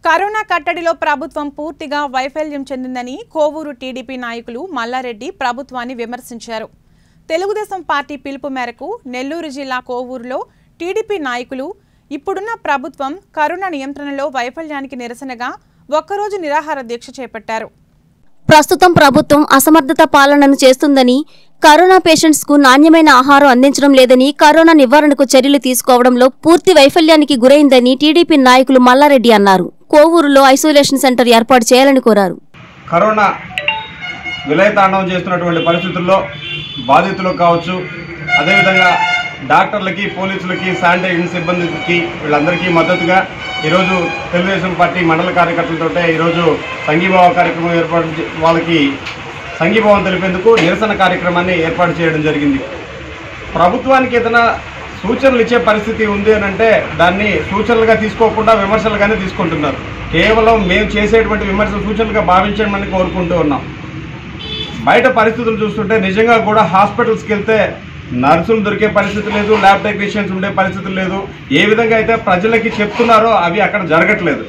corona కట్టడిలో ప్రభుత్వం పూర్తిగా వైఫల్యం చెందిందని కోవూరు టీడీపీ నాయకులు మల్లారెడ్డి ప్రభుత్వాన్ని విమర్శించారు తెలుగుదేశం పార్టీ పిలుపు మేరకు నెల్లూరు జిల్లా కోవూరులో టీడీపీ నాయకులు ఇప్పుడున్న ప్రభుత్వం కరోనా నియంత్రణలో వైఫల్యానికి నిరసనగా ఒక్కరోజు నిరాహార దీక్ష చేపట్టారు ప్రస్తుతం ప్రభుత్వం అసమర్థత పాలనను చేస్తుందని కరోనా పేషెంట్స్ కు నాణ్యమైన ఆహారం అందించడం లేదని కరోనా నివారణకు చర్యలు తీసుకోవడంలో పూర్తి వైఫల్యానికి గురైందని టీడీపీ నాయకులు మల్లారెడ్డి అన్నారు కోవూరులో ఐసోలేషన్ సెంటర్ ఏర్పాటు చేయాలని కోరారు కరోనా విలయతాండవం చేస్తున్నటువంటి పరిస్థితుల్లో బాధితులకు కావచ్చు అదేవిధంగా డాక్టర్లకి పోలీసులకి శానిటైజేషన్ సిబ్బందికి వీళ్ళందరికీ మద్దతుగా ఈరోజు తెలుగుదేశం పార్టీ మండల కార్యకర్తలతో ఈరోజు సంఘీభావ కార్యక్రమం ఏర్పాటు చే- వాళ్ళకి సంఘీభావం తెలిపేందుకు నిరసన కార్యక్రమాన్ని ఏర్పాటు చేయడం జరిగింది ప్రభుత్వానికి ఏదైనా సూచనలు ఇచ్చే పరిస్థితి ఉంది అని అంటే దాన్ని సూచనలుగా తీసుకోకుండా విమర్శలుగానే తీసుకుంటున్నారు కేవలం మేము చేసేటువంటి విమర్శ సూచనలుగా భావించమని కోరుకుంటూ ఉన్నాం బయట పరిస్థితులు చూస్తుంటే నిజంగా కూడా హాస్పిటల్స్కి వెళ్తే నర్సులు దొరికే పరిస్థితి లేదు ల్యాబ్ టెక్నీషియన్స్ ఉండే పరిస్థితి లేదు ఏ విధంగా అయితే ప్రజలకి చెప్తున్నారో అవి అక్కడ జరగట్లేదు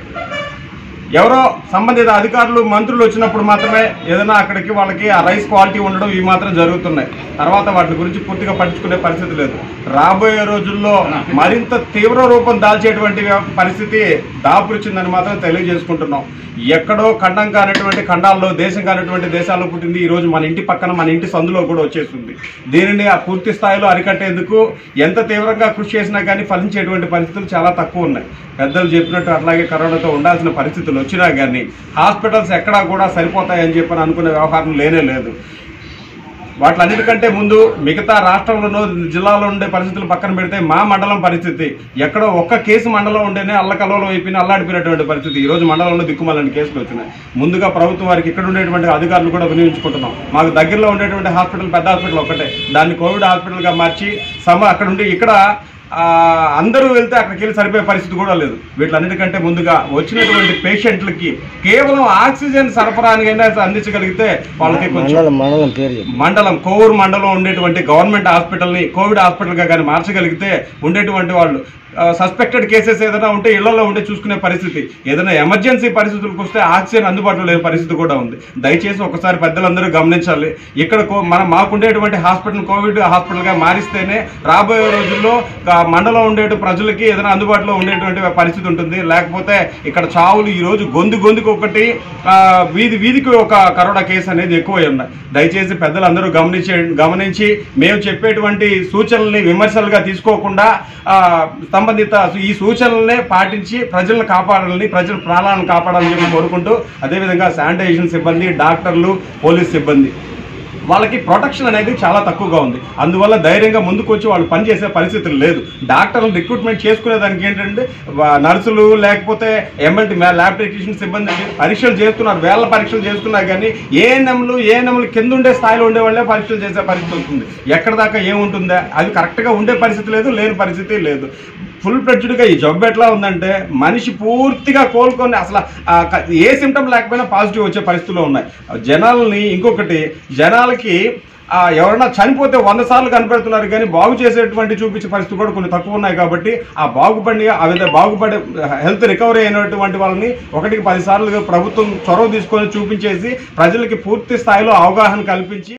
ఎవరో సంబంధిత అధికారులు మంత్రులు వచ్చినప్పుడు మాత్రమే ఏదైనా అక్కడికి వాళ్ళకి ఆ రైస్ క్వాలిటీ ఉండడం ఇవి మాత్రం జరుగుతున్నాయి తర్వాత వాటి గురించి పూర్తిగా పట్టించుకునే పరిస్థితి లేదు రాబోయే రోజుల్లో మరింత తీవ్ర రూపం దాల్చేటువంటి పరిస్థితి దాపురిచిందని మాత్రం తెలియజేసుకుంటున్నాం ఎక్కడో ఖండం కానటువంటి ఖండాల్లో దేశం కానటువంటి దేశాల్లో పుట్టింది ఈ రోజు మన ఇంటి పక్కన మన ఇంటి సందులో కూడా వచ్చేస్తుంది దీనిని ఆ పూర్తి స్థాయిలో అరికట్టేందుకు ఎంత తీవ్రంగా కృషి చేసినా కానీ ఫలించేటువంటి పరిస్థితులు చాలా తక్కువ ఉన్నాయి పెద్దలు చెప్పినట్టు అట్లాగే కరోనాతో ఉండాల్సిన పరిస్థితులు వచ్చినా కానీ హాస్పిటల్స్ ఎక్కడా కూడా సరిపోతాయని చెప్పని అనుకునే వ్యవహారం లేనే లేదు వాటిలన్నిటికంటే ముందు మిగతా రాష్ట్రంలోనూ జిల్లాలో ఉండే పరిస్థితులు పక్కన పెడితే మా మండలం పరిస్థితి ఎక్కడో ఒక్క కేసు మండలం ఉంటేనే అల్లకల్లోలం అయిపోయిన అల్లాడిపోయినటువంటి పరిస్థితి ఈ రోజు మండలంలో దిక్కుమాలని కేసులు వచ్చినాయి ముందుగా ప్రభుత్వం వారికి ఇక్కడ ఉండేటువంటి అధికారులు కూడా వినియోగించుకుంటున్నాం మాకు దగ్గరలో ఉండేటువంటి హాస్పిటల్ పెద్ద హాస్పిటల్ ఒకటే దాన్ని కోవిడ్ హాస్పిటల్గా మార్చి సమ అక్కడ ఉండి ఇక్కడ ఆ, అందరూ వెళ్తే అక్కడికి వెళ్ళి సరిపోయే పరిస్థితి కూడా లేదు వీటిలన్నిటికంటే ముందుగా వచ్చినటువంటి పేషెంట్లకి కేవలం ఆక్సిజన్ సరఫరానికైనా అందించగలిగితే వాళ్ళకి కొంచెం మండలం మండలం పేరు చెప్పు మండలం కోవూరు మండలం ఉండేటువంటి గవర్నమెంట్ హాస్పిటల్ని కోవిడ్ హాస్పిటల్గా కానీ మార్చగలిగితే ఉండేటువంటి వాళ్ళు సస్పెక్టెడ్ కేసెస్ ఏదైనా ఉంటే ఇళ్లలో ఉంటే చూసుకునే పరిస్థితి ఏదైనా ఎమర్జెన్సీ పరిస్థితులకు వస్తే ఆక్సిజన్ అందుబాటులో లేని పరిస్థితి కూడా ఉంది దయచేసి ఒకసారి పెద్దలందరూ గమనించాలి ఇక్కడ కో- మనం మాకుండేటువంటి హాస్పిటల్ కోవిడ్ హాస్పిటల్గా మారిస్తేనే రాబోయే రోజుల్లో ఆ మండలం ఉండే ప్రజలకి ఏదైనా అందుబాటులో ఉండేటువంటి పరిస్థితి ఉంటుంది లేకపోతే ఇక్కడ చావులు ఈ రోజు గొంతు గొంతుకు ఒకటి ఆ, వీధి వీధికి ఒక కరోనా కేసు అనేది ఎక్కువై ఉన్నాయి దయచేసి పెద్దలందరూ గమనించే గమనించి మేము చెప్పేటువంటి సూచనల్ని విమర్శలుగా తీసుకోకుండా ఆ, సంబంధిత ఈ సూచనలనే పాటించి ప్రజలను కాపాడాలని ప్రజల ప్రాణాలను కాపాడాలని చెప్పి కోరుకుంటూ అదేవిధంగా శానిటైజేషన్ సిబ్బంది డాక్టర్లు పోలీస్ సిబ్బంది వాళ్ళకి ప్రొటెక్షన్ అనేది చాలా తక్కువగా ఉంది అందువల్ల ధైర్యంగా ముందుకు వచ్చి వాళ్ళు పనిచేసే పరిస్థితులు లేదు డాక్టర్లు రిక్రూట్మెంట్ చేసుకునే దానికి ఏంటంటే వా- నర్సులు లేకపోతే ఎంఎల్టీ ల్యాబ్ టెక్నీషియన్ సిబ్బంది పరీక్షలు చేస్తున్నారు వేల పరీక్షలు చేస్తున్నారు కానీ ఏఎన్ఎంలు ఏఎన్ఎంలు కింద ఉండే స్థాయిలో ఉండే వాళ్ళే పరీక్షలు చేసే పరిస్థితి వస్తుంది ఎక్కడ దాకా ఏముంటుందా అది కరెక్ట్గా ఉండే పరిస్థితి లేదు లేని పరిస్థితి లేదు ఫుల్ ఫ్లెడ్జ్డ్గా ఈ జబ్బు ఎట్లా ఉందంటే మనిషి పూర్తిగా కోలుకొని అసలు ఆ క- ఏ సిమ్టమ్ లేకపోయినా పాజిటివ్ వచ్చే పరిస్థితుల్లో ఉన్నాయి జనాల్ని ఇంకొకటి జనాలకి ఆ, ఎవరైనా చనిపోతే వంద సార్లు కనిపెడుతున్నారు కానీ బాగు చేసేటువంటి చూపించే పరిస్థితులు కూడా కొన్ని తక్కువ ఉన్నాయి కాబట్టి ఆ బాగుపడి ఆ విధంగా బాగుపడే హెల్త్ రికవరీ అయినటువంటి వాళ్ళని ఒకటికి పది సార్లు ప్రభుత్వం చొరవ తీసుకొని చూపించేసి ప్రజలకి పూర్తి స్థాయిలో అవగాహన కల్పించి